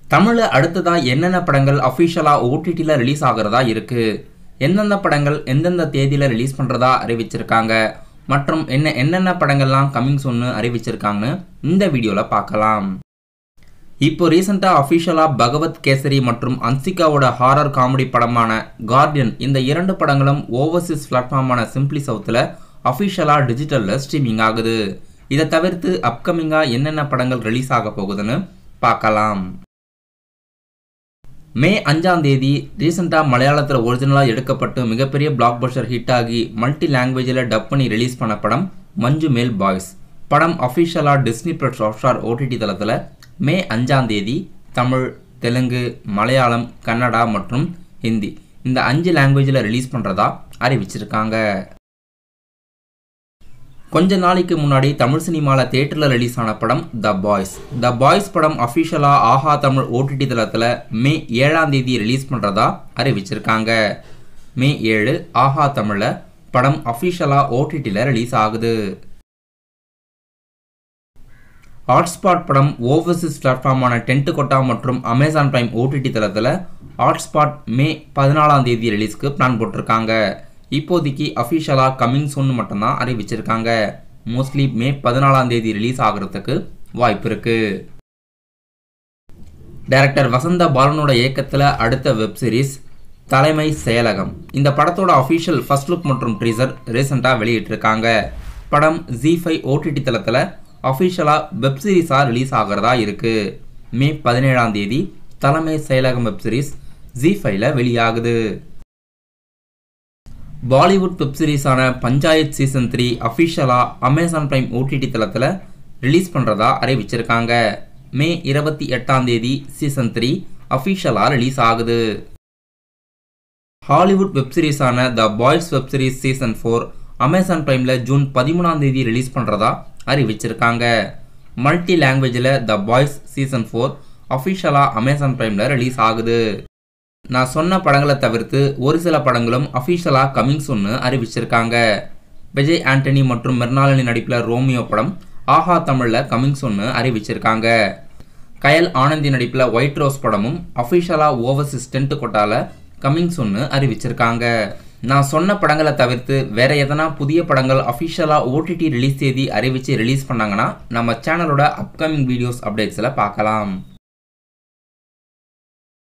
தமிழில் அடுத்ததாக என்னென்ன படங்கள் அஃபிஷியலாக ஓடிடியில் ரிலீஸ் ஆகிறதா இருக்குது எந்தெந்த படங்கள் எந்தெந்த தேதியில் ரிலீஸ் பண்ணுறதா அறிவிச்சிருக்காங்க மற்றும் என்ன என்னென்ன படங்கள்லாம் கம்மிங் சொன்னு அறிவிச்சிருக்காங்கன்னு இந்த வீடியோவில் பார்க்கலாம் இப்போ ரீசெண்டாக அஃபிஷியலாக பகவத் கேசரி மற்றும் அன்சிகாவோட ஹாரர் காமெடி படமான கார்டியன் இந்த இரண்டு படங்களும் ஓவர்சீஸ் பிளாட்ஃபார்மான சிம்பிளி சவுத்தில் அஃபிஷியலாக டிஜிட்டலில் ஸ்ட்ரீமிங் ஆகுது இதை தவிர்த்து அப்கமிங்காக என்னென்ன படங்கள் ரிலீஸ் ஆக போகுதுன்னு பார்க்கலாம் மே அஞ்சாம் தேதி ரீசெண்டாக மலையாளத்தில் ஒரிஜினலாக எடுக்கப்பட்டு மிகப்பெரிய பிளாக் பஸ்டர் ஹிட் ஆகி மல்டி லாங்குவேஜில் டப் பண்ணி ரிலீஸ் பண்ண படம் மஞ்சு மேல் பாய்ஸ் படம் அஃபிஷியலாக டிஸ்னி பிளஸ் ஹாட்ஸ்டார் ஓடிடி தளத்தில் மே அஞ்சாம் தேதி தமிழ் தெலுங்கு மலையாளம் கன்னடா மற்றும் ஹிந்தி இந்த அஞ்சு லாங்குவேஜில் ரிலீஸ் பண்ணுறதா அறிவிச்சிருக்காங்க கொஞ்ச நாளைக்கு முன்னாடி தமிழ் சினிமாவில் தேட்டரில் ரிலீஸ் ஆன படம் த பாய்ஸ் த பாய்ஸ் படம் அஃபிஷியலாக ஆஹா தமிழ் ஓடிடி தளத்தில் மே ஏழாம் தேதி ரிலீஸ் பண்ணுறதா அறிவிச்சிருக்காங்க மே ஏழு ஆஹா தமிழில் படம் அஃபிஷியலாக ஓடிடியில் ரிலீஸ் ஆகுது ஹாட்ஸ்பாட் படம் ஓவர்சீஸ் பிளாட்ஃபார்மான டென்ட் கொட்டா மற்றும் அமேசான் பிரைம் ஓடிடி தளத்தில் ஹாட்ஸ்பாட் மே பதினாலாம் தேதி ரிலீஸ்க்கு பிளான் போட்டிருக்காங்க இப்போதைக்கு அஃபிஷியலாக கம்மிங் சோன் மட்டும்தான் அறிவிச்சிருக்காங்க மோஸ்ட்லி மே பதினாலாம் தேதி ரிலீஸ் ஆகிறதுக்கு வாய்ப்பு இருக்கு டைரக்டர் வசந்த பாலனோட இயக்கத்தில் அடுத்த வெப் சீரிஸ் தலைமை செயலகம் இந்த படத்தோட அஃபிஷியல் ஃபர்ஸ்ட் லுக் மற்றும் ட்ரீசர் ரீசெண்டாக வெளியிட்டிருக்காங்க படம் ஜி ஃபைவ் ஓடிடி தளத்தில் அஃபிஷியலாக வெப் சீரிஸாக ரிலீஸ் ஆகிறதா இருக்குது மே பதினேழாம் தேதி தலைமை செயலகம் வெப் சீரிஸ் ஜி ஃபைவ்ல வெளியாகுது பாலிவுட் வெப் சீரிஸான பஞ்சாயத் சீசன் த்ரீ அஃபிஷியலாக அமேசான் பிரைம் ஓடிடி தளத்தில் ரிலீஸ் பண்ணுறதா அறிவிச்சிருக்காங்க மே இருபத்தி எட்டாம் தேதி சீசன் த்ரீ அஃபிஷியலாக ரிலீஸ் ஆகுது ஹாலிவுட் வெப் சீரிஸான The Boys web series season four Amazon பிரைமில் ஜூன் பதிமூணாம் தேதி ரிலீஸ் பண்ணுறதா அறிவிச்சிருக்காங்க மல்டி லாங்குவேஜில் த பாய்ஸ் சீசன் ஃபோர் அஃபிஷியலாக அமேசான் பிரைமில் ரிலீஸ் ஆகுது நான் சொன்ன படங்களை தவிர்த்து ஒரு சில படங்களும் அஃபிஷியலாக கமிங் சொன்னு அறிவிச்சிருக்காங்க விஜய் ஆண்டனி மற்றும் மெர்னாலினி நடிப்பில் ரோமியோ படம் ஆஹா தமிழில் கமிங் சொன்னு அறிவிச்சிருக்காங்க கயல் ஆனந்தி நடிப்பில் ஒயிட் ரோஸ் படமும் அஃபிஷியலாக ஓவர்சிஸ் டென்ட் கொட்டால கமிங் சொன்னு அறிவிச்சிருக்காங்க நான் சொன்ன படங்களை தவிர்த்து வேற எதனா புதிய படங்கள் அஃபிஷியலாக ஓடிடி ரிலீஸ் தேதி அறிவித்து ரிலீஸ் பண்ணாங்கன்னா நம்ம சேனலோட அப்கமிங் வீடியோஸ் அப்டேட்ஸில் பார்க்கலாம்